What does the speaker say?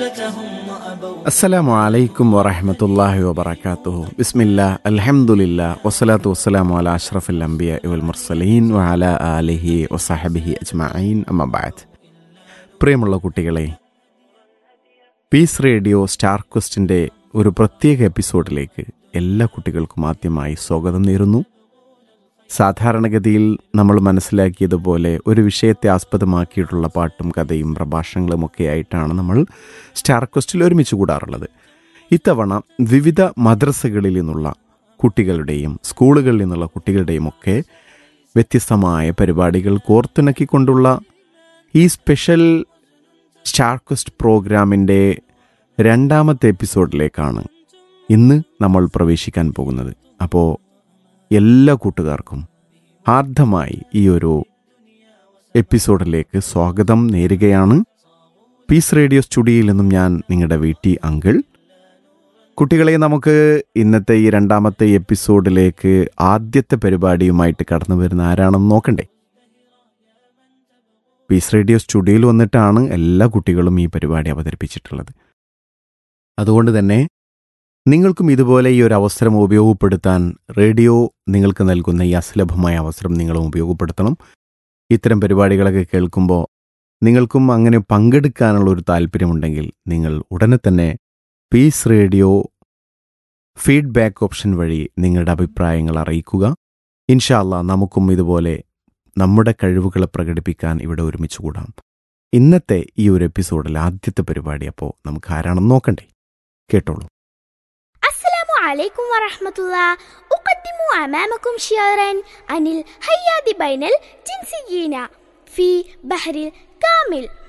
غربتهم وأبوا السلام عليكم ورحمة الله وبركاته بسم الله الحمد لله والصلاة والسلام على أشرف الأنبياء والمرسلين وعلى آله وصحبه أجمعين أما بعد പ്രിയമുള്ള കുട്ടികളെ piece radio star ക്വസ്റ്റിൻ്റെ ഒരു പ്രത്യേക എപ്പിസോഡിലേക്ക് എല്ലാ കുട്ടികൾക്കും ആദ്യമായി സ്വാഗതം നേരുന്നു സാധാരണഗതിയിൽ നമ്മൾ മനസ്സിലാക്കിയതുപോലെ ഒരു വിഷയത്തെ ആസ്പദമാക്കിയിട്ടുള്ള പാട്ടും കഥയും പ്രഭാഷണങ്ങളും ഒക്കെ ആയിട്ടാണ് നമ്മൾ സ്റ്റാർ ക്വസ്റ്റിൽ ഒരുമിച്ച് കൂടാറുള്ളത് ഇത്തവണ വിവിധ മദ്രസകളിൽ നിന്നുള്ള കുട്ടികളുടെയും സ്കൂളുകളിൽ നിന്നുള്ള കുട്ടികളുടെയും ഒക്കെ വ്യത്യസ്തമായ പരിപാടികൾ കോർത്തിണക്കിക്കൊണ്ടുള്ള ഈ സ്പെഷ്യൽ സ്റ്റാർ ക്വസ്റ്റ് പ്രോഗ്രാമിൻ്റെ രണ്ടാമത്തെ എപ്പിസോഡിലേക്കാണ് ഇന്ന് നമ്മൾ പ്രവേശിക്കാൻ പോകുന്നത് അപ്പോൾ എല്ലാ കൂട്ടുകാർക്കും ആർദ്രമായി ഈ ഒരു എപ്പിസോഡിലേക്ക് സ്വാഗതം നേരുകയാണ് പീസ് റേഡിയോ സ്റ്റുഡിയോയിൽ നിന്നും ഞാൻ നിങ്ങളുടെ വീട്ടി അങ്കിൾ കുട്ടികളെ നമുക്ക് ഇന്നത്തെ ഈ രണ്ടാമത്തെ എപ്പിസോഡിലേക്ക് ആദ്യത്തെ പരിപാടിയുമായിട്ട് കടന്നു വരുന്ന ആരാണെന്ന് നോക്കണ്ടേ പീസ് റേഡിയോ സ്റ്റുഡിയോയിൽ വന്നിട്ടാണ് എല്ലാ കുട്ടികളും ഈ പരിപാടി അവതരിപ്പിച്ചിട്ടുള്ളത് അതുകൊണ്ട് തന്നെ നിങ്ങൾക്കും ഇതുപോലെ ഈ ഒരു അവസരം ഉപയോഗപ്പെടുത്താൻ റേഡിയോ നിങ്ങൾക്ക് നൽകുന്ന ഈ അസുലഭമായ അവസരം നിങ്ങളും ഉപയോഗപ്പെടുത്തണം ഇത്തരം പരിപാടികളൊക്കെ കേൾക്കുമ്പോൾ നിങ്ങൾക്കും അങ്ങനെ പങ്കെടുക്കാനുള്ള ഒരു താല്പര്യമുണ്ടെങ്കിൽ നിങ്ങൾ ഉടനെ തന്നെ പീസ് റേഡിയോ ഫീഡ്ബാക്ക് ഓപ്ഷൻ വഴി നിങ്ങളുടെ അഭിപ്രായങ്ങൾ അറിയിക്കുക ഇൻഷാല്ല നമുക്കും ഇതുപോലെ നമ്മുടെ കഴിവുകളെ പ്രകടിപ്പിക്കാൻ ഇവിടെ ഒരുമിച്ച് കൂടാം ഇന്നത്തെ ഈ ഒരു എപ്പിസോഡിൽ ആദ്യത്തെ പരിപാടി അപ്പോൾ നമുക്ക് ആരാണെന്ന് നോക്കണ്ടേ കേട്ടോളൂ السلام عليكم ورحمة الله أقدم أمامكم شعرا عن الحياة بين الجنسيين في بحر الكامل